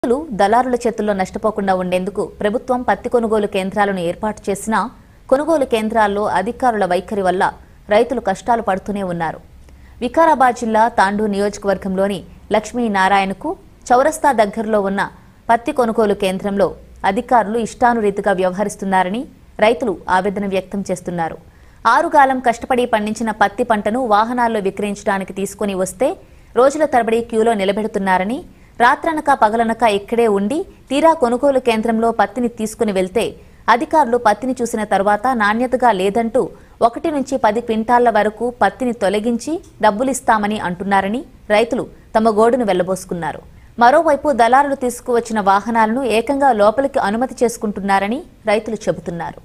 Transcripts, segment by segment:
రైతులు దళారుల చేతుల్లో నష్టపోకుండా ఉండేందుకు ప్రభుత్వం పత్తి కొనుగోలు కేంద్రాలను ఏర్పాటు చేసినా కొనుగోలు కేంద్రాల్లో అధికారుల వైఖరి వల్ల రైతులు కష్టాలు పడుతూనే ఉన్నారు వికారాబాద్ జిల్లా తాండూ నియోజకవర్గంలోని లక్ష్మీనారాయణకు చౌరస్తా దగ్గరలో ఉన్న పత్తి కొనుగోలు కేంద్రంలో అధికారులు ఇష్టానురీతిగా వ్యవహరిస్తున్నారని రైతులు ఆవేదన వ్యక్తం చేస్తున్నారు ఆరుగాలం కష్టపడి పండించిన పత్తి పంటను వాహనాల్లో విక్రయించడానికి తీసుకుని వస్తే రోజుల తరబడి క్యూలో నిలబెడుతున్నారని రాత్రనక పగలనక ఇక్కడే ఉండి తీరా కొనుగోలు కేంద్రంలో పత్తిని తీసుకుని వెళ్తే అధికారులు పత్తిని చూసిన తర్వాత నాణ్యతగా లేదంటూ ఒకటి నుంచి పది క్వింటాళ్ల వరకు పత్తిని తొలగించి డబ్బులిస్తామని అంటున్నారని రైతులు తమ గోడును వెళ్లబోసుకున్నారు మరోవైపు దళారులు తీసుకువచ్చిన వాహనాలను ఏకంగా లోపలికి అనుమతి చేసుకుంటున్నారని రైతులు చెబుతున్నారు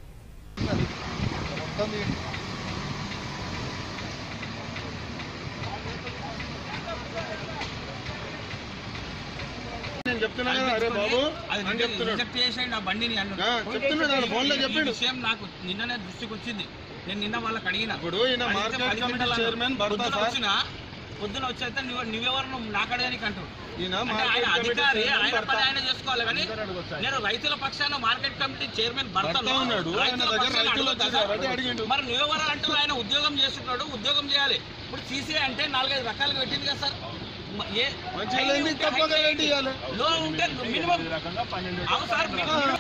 నేను చెప్తున్నా కదా అరే బాబు అది అని రిజెక్ట్ చెప్తున్నాడు రిజెక్ట్ చేసేయండి ఆ బండిని అన్నాడు ఆ, చెప్తున్నాడు ఆయన ఫోన్లో ఈ చెప్పిండు విషయం నాకు నిన్ననే దృష్టికి వచ్చింది నేను నిన్న వాళ్ళకి అడిగిన ఇప్పుడు ఈయన అడిగితే మార్కెట్ పది కమిటీ గంటలు చైర్మన్ అన్నారు. భర్త పొద్దున సార్. వచ్చినా పొద్దున వచ్చేస్తే నువ్వు నువ్వెవరు నువ్వు నాకు అడగడానికి అంటాడు ఈయన అంటే మార్కెట్ ఆయన కమిటీ అధికారి చైర్మన్ ఆయన భర్త. పని ఆయన చేసుకోవాలి కానీ అందరూ అడగొచ్చు. నేను రైతుల పక్షాన మార్కెట్ కమిటీ చైర్మన్ భర్తను భర్త ఉన్నాడు. ఆయన రైతుల దగ్గర పక్షాన రైతులు అడగొద్దా వచ్చారు. సార్? అదే అడిగిండు. మరి నువ్వెవరు అంటూ ఆయన ఉద్యోగం చేస్తున్నాడు ఉద్యోగం చేయాలి ఇప్పుడు సీసీ అంటే నాలుగైదు రకాలుగా పెట్టింది కదా సార్ మ- ఏ మంచిగా హై లేనిది ఉంటే తప్పక హై రేటు ఇవ్వాలి. లో ఉంటే మినిమం అవును sir minimum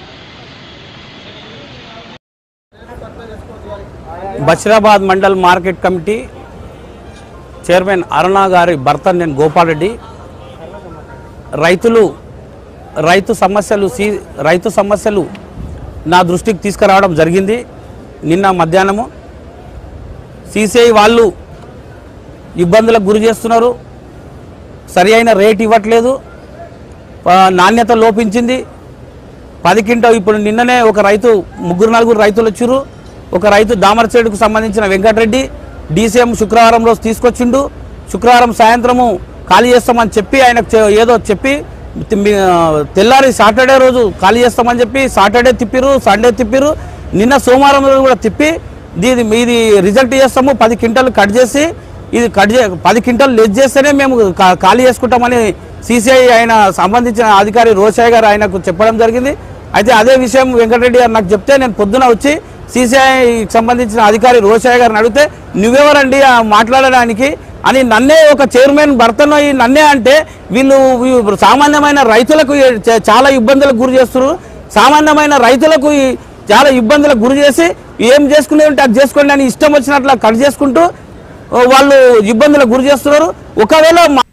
Basheerabad mandal market committee chairman Aruna గారి భర్త నేను గోపాల్ రెడ్డి రైతులు రైతు సమస్యలు సీ రైతు సమస్యలు నా దృష్టికి తీసుకురావడం జరిగింది నిన్న మధ్యాహ్నము సిసిఐ వాళ్ళు ఇబ్బందులకు గురి చేస్తున్నారు సరి అయిన రేట్ ఇవ్వట్లేదు ఆ, నాణ్యత లోపించింది పది క్వింటల్ ఇప్పుడు నిన్ననే ఒక రైతు ముగ్గురు నలుగురు రైతులు వచ్చారు ఒక రైతు దామరచేడుకు సంబంధించిన వెంకటరెడ్డి డీసీఎం శుక్రవారం రోజు తీసుకొచ్చిండు శుక్రవారం సాయంత్రము ఖాళీ చేస్తామని చెప్పి ఆయనకు చె- ఏదో చెప్పి తి- మీ- ఆ, తెల్లారి సాటర్డే రోజు ఖాళీ చేస్తామని చెప్పి సాటర్డే తిప్పిరు సండే తిప్పిరు నిన్న సోమవారం రోజు కూడా తిప్పి దీని ఇది రిజెక్ట్ చేస్తాము పది క్వింటల్ కట్ చేసి ఇది కట్ చే పది క్వింటల్ లెస్ చేస్తేనే మేము కా- ఖాళీ చేసుకుంటామని సిసిఐ ఆయన సంబంధించిన అధికారి రోషయ్య గారు ఆయనకు చెప్పడం జరిగింది అయితే అదే విషయం వెంకటరెడ్డి గారు నాకు చెప్తే నేను పొద్దున వచ్చి సిసిఐకి సంబంధించిన అధికారి రోషయ్య గారిని అడిగితే నువ్వెవరండి ఆ మాట్లాడడానికి అని నన్నే ఒక చైర్మన్ భర్తను ఈ నన్నే అంటే వీళ్ళు వీ- సామాన్యమైన రైతులకు ఈ చ- చాలా ఇబ్బందులకు గురి చేస్తున్నారు సామాన్యమైన రైతులకు ఈ చాలా ఇబ్బందులకు గురి చేసి ఏం చేసుకునే ఉంటే అది చేసుకోండి అని ఇష్టం వచ్చినట్లు కట్ చేసుకుంటూ వాళ్ళు ఇబ్బందులకు గురి చేస్తున్నారు ఒకవేళ మా-